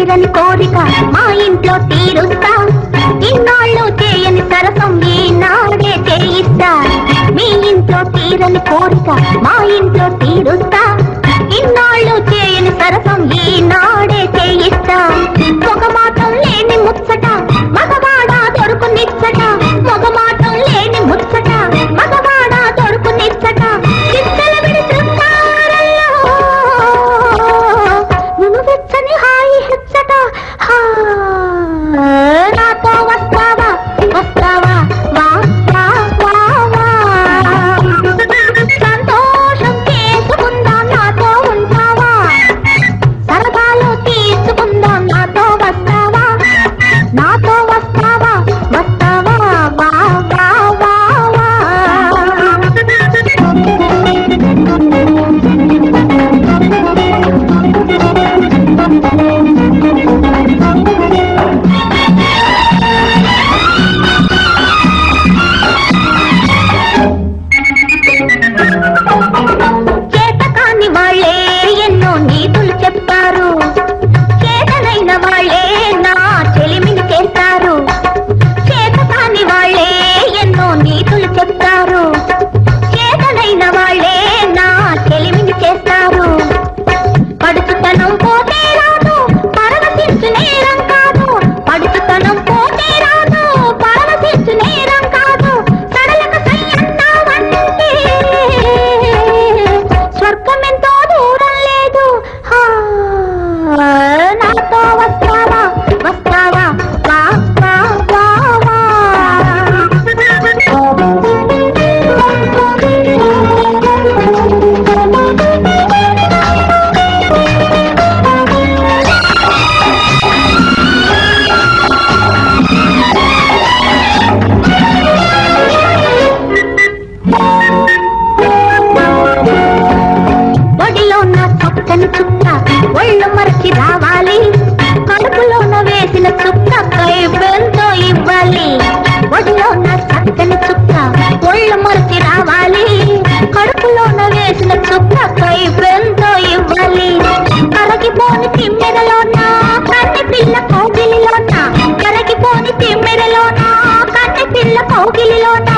తీరని కోరిక మా ఇంట్లో తీరుస్తా ఇన్నాళ్ళు చేయని సరసం ఈనాడే చేయిస్తా మీ ఇంట్లో తీరని కోరిక మా ఇంట్లో తీరుస్తా ఇన్నాళ్ళు చేయని సరసం ఈనాడే చేయిస్తా ఒక మాటం లేని ముచ్చట మగవాడ దొరుకు నిచ్చట ఒక మాటం లేని ముచ్చట మగవాడ దొరుకు నిచ్చట చిత్తల విడి శృంగారంలో నువ్వు వెచ్చని హాయి హెచ్చట హా, నాతో వస్తావా వస్తావా వా వా వా వా సంతోషం చేసుకుందాం నాతో ఉంటావా సరదాలు తీసుకుందాం నాతో వస్తావా నాతో వస్తావా వస్తావా వా వా వా వా చేతకాని వాళ్ళే ఎన్నో నీతులు చెప్తారు చేతనైన వాళ్ళే నా చెలిమిని చేస్తారు చేతకాని వాళ్ళే ఎన్నో నీతులు చెప్తారు చేతనైన వాళ్ళే నా చెలిమిని చేస్తారు పడుచుతనం పోతే రాదు పరవశించు నేరం కాదు పడుచుతనం పోతే రాదు పరవశించు నేరం కాదు సడలక సయ్యన్నావంటే స్వర్గం ఎంతో దూరం లేదు హా, నాతో వస్తావా వస్తావా వా వా వా ఒడిలోన చక్కని చుక్క ఒళ్ళు మరచి రావాలి కడుపులోన వేసిన చుక్క కైపెంతో ఇవ్వాలి ఒడిలోన చక్కని చుక్క ఒళ్ళు మరచి రావాలి కడుపులోన వేసిన చుక్క కైపెంతో ఇవ్వాలి కరగిపోని తిమ్మెరలోన కన్నె పిల్ల కోగిలిలోన కరగిపోని తిమ్మెరలోన కన్నె పిల్ల కోగిలిలోన